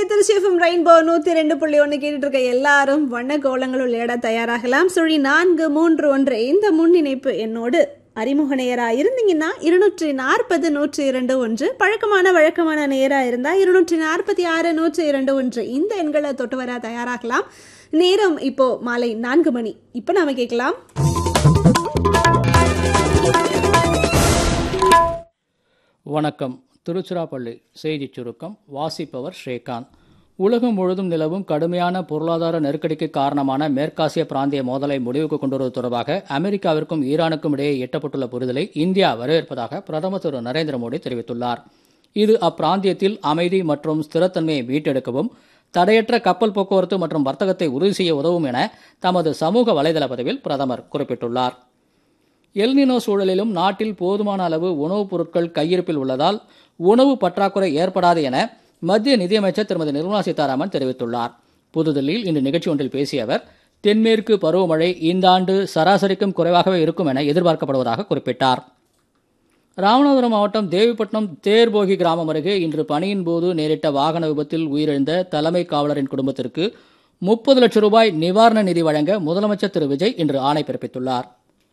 Trichy FM rainbow நூத்தி ரெண்டு புள்ளி ஒன்று கேட்டுட்டு இருக்க எல்லாரும் வண்ண கோலங்கள் விளையாட தயாராகலாம் சுழி நான்கு மூன்று ஒன்று இந்த முன்னிணைப்பு என்னோடு அறிமுக நேரா இருந்தீங்கன்னா இருநூற்றி நாற்பது நூற்றி இரண்டு ஒன்று பழக்கமான வழக்கமான நேரா இருந்தா இருநூற்றி நாற்பத்தி ஆறு நூற்றி இரண்டு ஒன்று இந்த எண்களை தொட்டு வர தயாராகலாம் நேரம் இப்போ மாலை நான்கு மணி இப்போ நாம கேட்கலாம் வணக்கம் திருச்சிராப்பள்ளி செய்திச் சுருக்கம் வாசிப்பவர் ஸ்ரீகாந்த் உலகம் முழுதும் நிலவும் கடுமையான பொருளாதார நெருக்கடிக்கு காரணமான மேற்காசிய பிராந்திய மோதலை முடிவுக்கு கொண்டுவருவது தொடர்பாக அமெரிக்காவிற்கும் ஈரானுக்கும் இடையே எட்டப்பட்டுள்ள புரிதலை இந்தியா வரவேற்பதாக பிரதமர் திரு நரேந்திர மோடி தெரிவித்துள்ளார் இது அப்பிராந்தியத்தில் அமைதி மற்றும் ஸ்திரத்தன்மையை மீட்டெடுக்கவும் தடையற்ற கப்பல் போக்குவரத்து மற்றும் வர்த்தகத்தை உறுதி செய்ய உதவும் என தமது சமூக வலைதள பதிவில் பிரதமர் குறிப்பிட்டுள்ளார் எல்னினோ சூழலிலும் நாட்டில் போதுமான அளவு உணவுப் பொருட்கள் கையிருப்பில் உள்ளதால் உணவு பற்றாக்குறை ஏற்படாது என மத்திய நிதியமைச்சர் திருமதி நிர்மலா சீதாராமன் தெரிவித்துள்ளார் புதுதில்லியில் இன்று நிகழ்ச்சி ஒன்றில் பேசிய அவர் தென்மேற்கு பருவமழை இந்த ஆண்டு சராசரிக்கும் குறைவாகவே இருக்கும் என எதிர்பார்க்கப்படுவதாக குறிப்பிட்டார் ராமநாதபுரம் மாவட்டம் தேவிப்பட்டினம் தேர்போகி கிராமம் அருகே இன்று பணியின் போது நேரிட்ட வாகன விபத்தில் உயிரிழந்த தலைமை காவலரின் குடும்பத்திற்கு முப்பது லட்சம் ரூபாய் நிவாரண நிதி வழங்க முதலமைச்சர் திரு விஜய் இன்று ஆணை பிறப்பித்துள்ளார்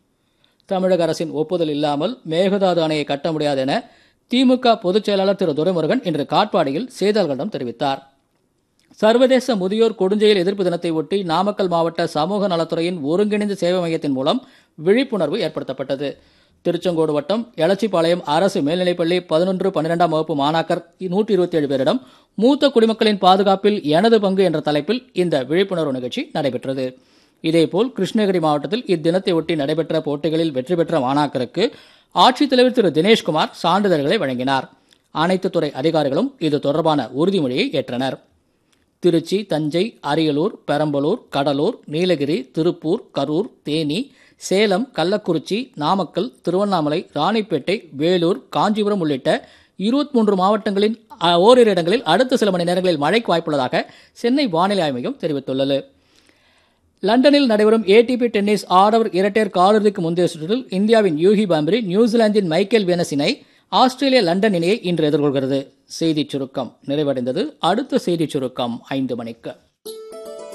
தமிழக அரசின் ஒப்புதல் இல்லாமல் மேகதாது அணையை கட்ட முடியாது என திமுக பொதுச் செயலாளர் திரு துரைமுருகன் இன்று காட்பாடியில் செய்தியாளர்களிடம் தெரிவித்தார் சர்வதேச முதியோர் கொடுஞ்செயல் எதிர்ப்பு தினத்தை ஒட்டி நாமக்கல் மாவட்ட சமூக நலத்துறையின் ஒருங்கிணைந்த சேவை மையத்தின் மூலம் விழிப்புணர்வு ஏற்படுத்தப்பட்டது திருச்செங்கோடு வட்டம் எலச்சிபாளையம் அரசு மேல்நிலைப்பள்ளி பதினொன்று பன்னிரெண்டாம் வகுப்பு மாணாக்கர் நூற்றி இருபத்தி ஏழு பேரிடம் மூத்த குடிமக்களின் பாதுகாப்பில் எனது பங்கு என்ற தலைப்பில் இந்த விழிப்புணர்வு நிகழ்ச்சி நடைபெற்றது இதேபோல் கிருஷ்ணகிரி மாவட்டத்தில் இத்தினத்தை ஒட்டி நடைபெற்ற போட்டிகளில் வெற்றி பெற்ற மாணாக்கருக்கு ஆட்சித்தலைவர் திரு தினேஷ்குமார் சான்றிதழ்களை வழங்கினார் அனைத்து துறை அதிகாரிகளும் இது தொடர்பான உறுதிமொழியை ஏற்றனர் திருச்சி தஞ்சை அரியலூர் பெரம்பலூர் கடலூர் நீலகிரி திருப்பூர் கரூர் தேனி சேலம் கள்ளக்குறிச்சி நாமக்கல் திருவண்ணாமலை ராணிப்பேட்டை வேலூர் காஞ்சிபுரம் உள்ளிட்ட இருபத்தி மூன்று மாவட்டங்களின் அ, ஓரிரு இடங்களில் அடுத்த சில மணி நேரங்களில் மழைக்கு வாய்ப்புள்ளதாக சென்னை வானிலை ஆய்வு மையம் தெரிவித்துள்ளது லண்டனில் நடைபெறும் ஏடிபி டென்னிஸ் ஆடவர் இரட்டையர் காலிறுதிக்கு முந்தைய சுற்றில் இந்தியாவின் யூகி பாம்பரி நியூசிலாந்தின் மைக்கேல் வீனஸ் இணை ஆஸ்திரேலிய லண்டன் இணையை இன்று எதிர்கொள்கிறது செய்திச் சுருக்கம் நிறைவடைந்தது அடுத்த செய்திச் சுருக்கம் ஐந்து மணிக்கு